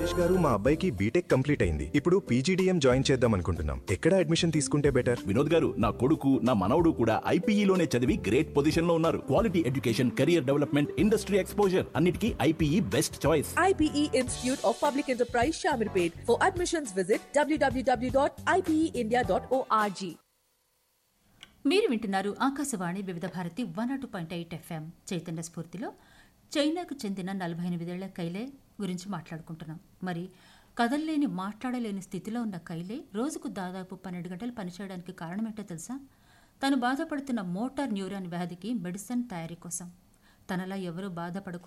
రాజేష్ గారు మా అబ్బాయికి బీటెక్ కంప్లీట్ అయింది ఇప్పుడు పీజీడీఎం జాయిన్ చేద్దాం అనుకుంటున్నాం ఎక్కడ అడ్మిషన్ తీసుకుంటే బెటర్ వినోద్ గారు నా కొడుకు నా మనవడు కూడా ఐపీఈలోనే చదివి గ్రేట్ పొజిషన్ లో ఉన్నారు quality education career development industry exposure అన్నిటికీ IPE best choice IPE Institute of Public Enterprise Shamirpet. For admissions, visit www.ipeindia.org. మీరు వింటున్నారు Akashvani Vividh Bharati one nought point eight FM చైతన్య స్ఫూర్తిలో చైనాకు చెందిన నలభై ఎనిమిదేళ్ల కైలే గురించి మాట్లాడుకుంటున్నాం మరి కదల్లేని మాట్లాడలేని స్థితిలో ఉన్న కైలే రోజుకు దాదాపు పన్నెండు గంటలు పనిచేయడానికి కారణమేంటో తెలుసా తను బాధపడుతున్న మోటార్ న్యూరాన్ వ్యాధికి మెడిసిన్ తయారీ కోసం తనలా ఎవరూ బాధపడకు